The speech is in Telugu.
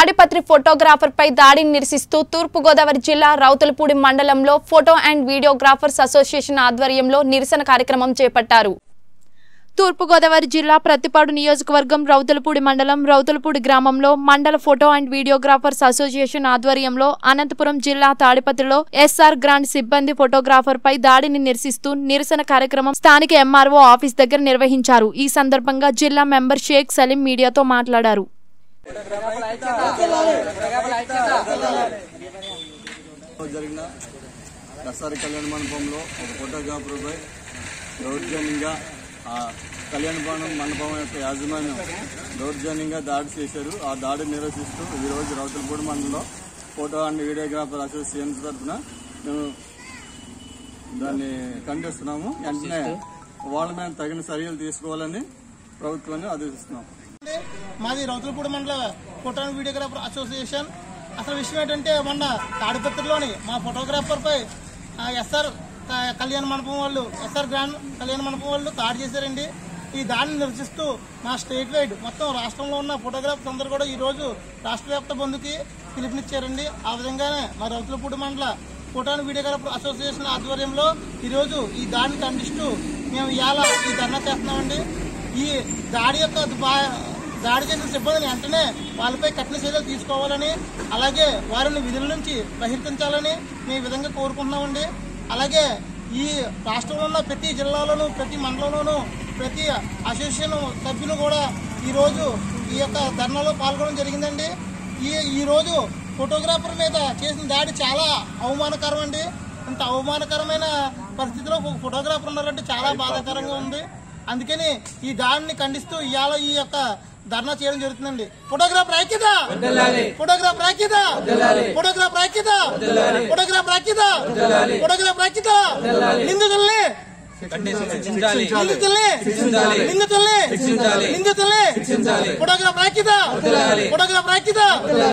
తాడిపత్రి ఫోటోగ్రాఫర్ పై దాడిని నిరసిస్తూ తూర్పుగోదావరి జిల్లా రౌతులపూడి మండలంలో ఫోటో అండ్ వీడియోగ్రాఫర్స్ అసోసియేషన్ ఆధ్వర్యంలో నిరసన కార్యక్రమం చేపట్టారు తూర్పుగోదావరి జిల్లా ప్రతిపాడు నియోజకవర్గం రౌతులపూడి మండలం రౌతులపూడి గ్రామంలో మండల ఫోటో అండ్ వీడియోగ్రాఫర్స్ అసోసియేషన్ ఆధ్వర్యంలో అనంతపురం జిల్లా తాడిపత్రిలో ఎస్ఆర్ గ్రాండ్ సిబ్బంది ఫోటోగ్రాఫర్ పై దాడిని నిరసిస్తూ నిరసన కార్యక్రమం స్థానిక ఎంఆర్ఓ ఆఫీస్ దగ్గర నిర్వహించారు ఈ సందర్భంగా జిల్లా మెంబర్ షేక్ సలీం మీడియాతో మాట్లాడారు జరిగిన దసరా కళ్యాణ మండపంలో ఒక ఫోటోగ్రాఫర్పై దౌర్జన్యంగా ఆ కళ్యాణ మండపం మండపం యొక్క యాజమాన్యం దౌర్జన్యంగా దాడి చేశారు ఆ దాడిని నిరసిస్తూ ఈరోజు రౌతులపూడి మండలంలో ఫోటో అండ్ వీడియోగ్రాఫర్ అసోసియేషన్ తరఫున మేము దాన్ని ఖండిస్తున్నాము వెంటనే వాళ్ళ మీద తగిన చర్యలు తీసుకోవాలని ప్రభుత్వాన్ని ఆదేశిస్తున్నాం అండి. మాది రౌతులపూడి మండల ఫోటో అండ్ వీడియోగ్రాఫర్ అసోసియేషన్ అసలు విషయం ఏంటంటే మొన్న తాడిపత్రిలోని మా ఫోటోగ్రాఫర్ పై ఆ, ఎస్ఆర్ క- కళ్యాణ మండపం వాళ్ళు ఎస్ఆర్ గ్రాండ్ కళ్యాణ మండపం వాళ్ళు దాడి చేశారండి ఈ దాడిని నిరసిస్తూ మా స్టేట్ వైడ్ మొత్తం రాష్ట్రంలో ఉన్న ఫోటోగ్రాఫర్స్ అందరూ కూడా ఈ రోజు రాష్ట్ర వ్యాప్త బంధుకి పిలుపునిచ్చారండి ఆ విధంగానే మా రౌతులపూడి మండల ఫోటో అండ్ వీడియోగ్రాఫర్ అసోసియేషన్ ఆధ్వర్యంలో ఈ రోజు ఈ దాడిని ఖండిస్తూ మేము ఇవాళ ఈ ధర్నా చేస్తున్నామండి ఈ దాడి యొక్క బా- దాడి చేసిన సిబ్బందిని వెంటనే వాళ్ళపై కఠిన చర్యలు తీసుకోవాలని అలాగే వారిని విధుల నుంచి బహిర్గతించాలని మేము ఈ విధంగా కోరుకుంటున్నామండి అలాగే ఈ రాష్ట్రంలో ఉన్న ప్రతి జిల్లాలోనూ ప్రతి మండలంలోనూ ప్రతి అసోసియేషన్ సభ్యులు కూడా ఈరోజు ఈ యొక్క ధర్నాలో పాల్గొనడం జరిగిందండి ఈ ఈ రోజు ఫోటోగ్రాఫర్ మీద చేసిన దాడి చాలా అవమానకరం అండి ఇంత అవమానకరమైన పరిస్థితిలో ఒక ఫోటోగ్రాఫర్ ఉన్నారంటే చాలా బాధాకరంగా ఉంది అందుకని ఈ దాడిని ఖండిస్తూ ఇవాళ ఈ యొక్క ధర్నా చేయడం జరుగుతుందండి ఫోటోగ్రాఫర్ ఐక్యత ఫోటోగ్రాఫర్ ఐక్యత ఫోటోగ్రాఫర్ ఐక్యత ఫోటోగ్రాఫర్ ఐక్యత ఫోటోగ్రాఫర్ ఐక్యత నిందితుల్ని నిందితుల్ని నిందితుల్ని నిందితుల్ని ఫోటోగ్రాఫర్ ఐక్యత ఫోటోగ్రాఫర్ ఐక్యత